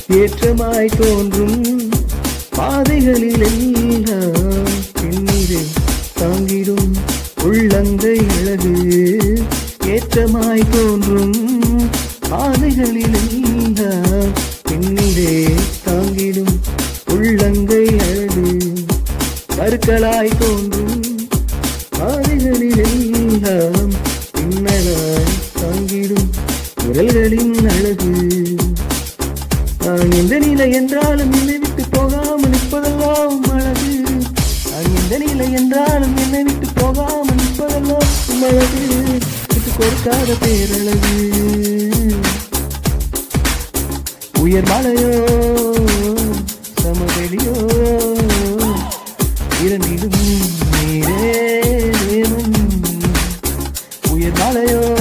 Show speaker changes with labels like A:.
A: ஏற்றமாய் தோன்றும் பாதைகளில் எல்லாம் பெண்ணீரை தாங்கிடும் உள்ளங்கை அழகு ஏற்றமாய் தோன்றும் பாதைகளில் எல்லாம் பெண்ணீரே தாங்கிடும் உள்ளங்கை அழகு கருக்களாய் தோன்றும் பாதைகளில் எல்லாம் பின்னலாய் தாங்கிடும் விரல்களின் அழகு நான் எந்த நிலை என்றாலும் என்னை விட்டு போகாமல் நிற்பதெல்லாம் அழகு நான் எந்த நிலை என்றாலும் என்னை விட்டு போகாமல் நிற்பதெல்லாம் அழகு விட்டு கொடுக்காத பேரழகு உயர் மலையோ சமவெளியோ இரண்டிலும் நீரே தேவன் உயர் மலையோ